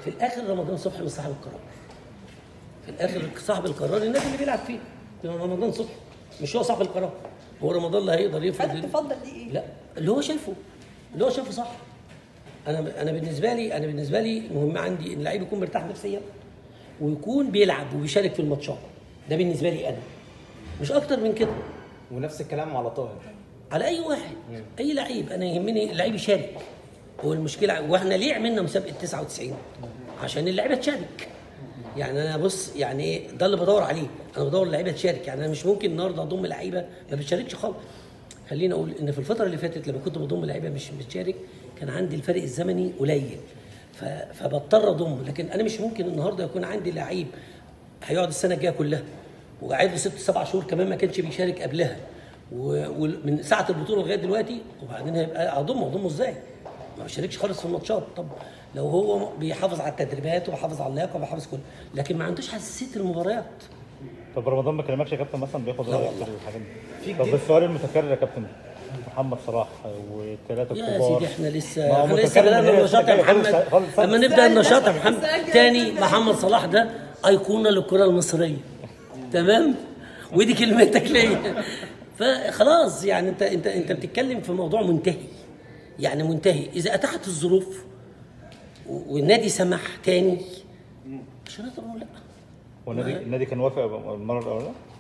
في الاخر رمضان صبحي مش صاحب القرار في الاخر صاحب القرار النادي اللي بيلعب فيه رمضان صبحي مش هو صاحب القرار هو رمضان اللي هيقدر يفرض فانت تفضل دي ايه؟ لا اللي هو شايفه اللي هو شايفه صح انا انا بالنسبه لي انا بالنسبه لي مهم عندي ان اللعيب يكون مرتاح نفسيا ويكون بيلعب وبيشارك في الماتشات ده بالنسبه لي انا مش اكتر من كده ونفس الكلام على طاهر على اي واحد اي لعيب انا يهمني اللعيب يشارك هو المشكله واحنا ليه عملنا مسابقه 99 عشان اللعيبه تشارك يعني انا بص يعني ايه ده اللي بدور عليه انا بدور اللعيبه تشارك يعني انا مش ممكن النهارده اضم لعيبه ما بتشاركش خالص خليني اقول ان في الفتره اللي فاتت لما كنت بضم لعيبه مش بتشارك كان عندي الفرق الزمني قليل ف... فبضطر اضم لكن انا مش ممكن النهارده يكون عندي لعيب هيقعد السنه الجايه كلها وقاعد له ست سبع شهور كمان ما كانش بيشارك قبلها و- ومن ساعه البطوله لغايه دلوقتي وبعدين هيبقى اضمه اضمه ازاي؟ ما بيشاركش خالص في الماتشات طب لو هو بيحافظ على التدريبات وبيحافظ على اللياقه وبيحافظ كل لكن ما عندوش حساسيه المباريات طب رمضان ما كلمكش يا كابتن مثلا بياخد لا رايك والله. في الحاجات دي في طب جديد؟ السؤال المتكرر يا كابتن محمد صلاح والثلاثه يا الكبار سيدي احنا ما لسه هو احنا لسه متكرر بدانا من هنا النشاط يا لسه جاي. محمد خالص- خالص- لما خالص. نبدا النشاط يا محمد السؤال جاي. تاني محمد صلاح ده ايقونه للكره المصريه تمام ودي كلمتك ليا فخلاص يعني انت انت انت بتتكلم في موضوع منتهي يعني منتهي اذا اتاحت الظروف و- والنادي سمح تاني مش هنقدر نقول لا والنادي النادي كان وافق المره الاولى